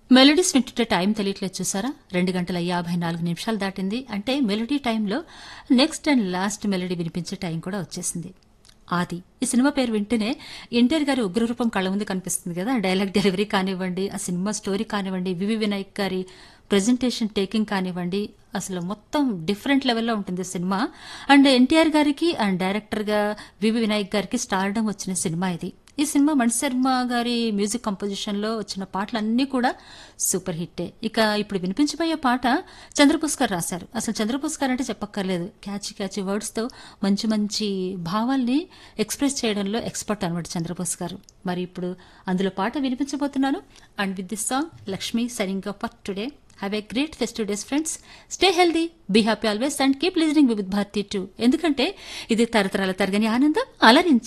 melodies వింటుంటే time తెలియట్లేదు చూసారా రెండు గంటల యాభై నాలుగు నిమిషాలు దాటింది అంటే మెలోడీ టైంలో నెక్స్ట్ అండ్ లాస్ట్ మెలోడీ వినిపించే టైం కూడా వచ్చేసింది ఆది ఈ సినిమా పేరు వింటేనే ఎన్టీఆర్ గారి ఉగ్రరూపం కళ్ళ ముందు కనిపిస్తుంది కదా డైలాగ్ డెలివరీ కానివ్వండి ఆ సినిమా స్టోరీ కానివ్వండి వివి వినాయక్ గారి ప్రజెంటేషన్ టేకింగ్ కానివ్వండి అసలు మొత్తం డిఫరెంట్ లెవెల్లో ఉంటుంది సినిమా అండ్ ఎన్టీఆర్ గారికి అండ్ డైరెక్టర్గా వివి వినాయక్ గారికి స్టార్డమ్ వచ్చిన సినిమా ఇది ఈ సినిమా మణిశర్మ గారి మ్యూజిక్ కంపోజిషన్లో వచ్చిన పాటలన్నీ కూడా సూపర్ హిట్టే ఇక ఇప్పుడు వినిపించబోయే పాట చంద్రబోస్ గారు రాశారు అసలు చంద్రబోస్ గారు అంటే చెప్పక్కర్లేదు క్యాచీ క్యాచీ వర్డ్స్తో మంచి మంచి భావాల్ని ఎక్స్ప్రెస్ చేయడంలో ఎక్స్పర్ట్ అనమాట చంద్రబోస్ గారు మరి ఇప్పుడు అందులో పాట వినిపించబోతున్నాను and with this song Lakshmi sharing for today have a great festive days friends stay healthy be happy always and keep listening with Bharati too ఎందుకంటే ఇది తరతరాల తరగని ఆనందం అలరించి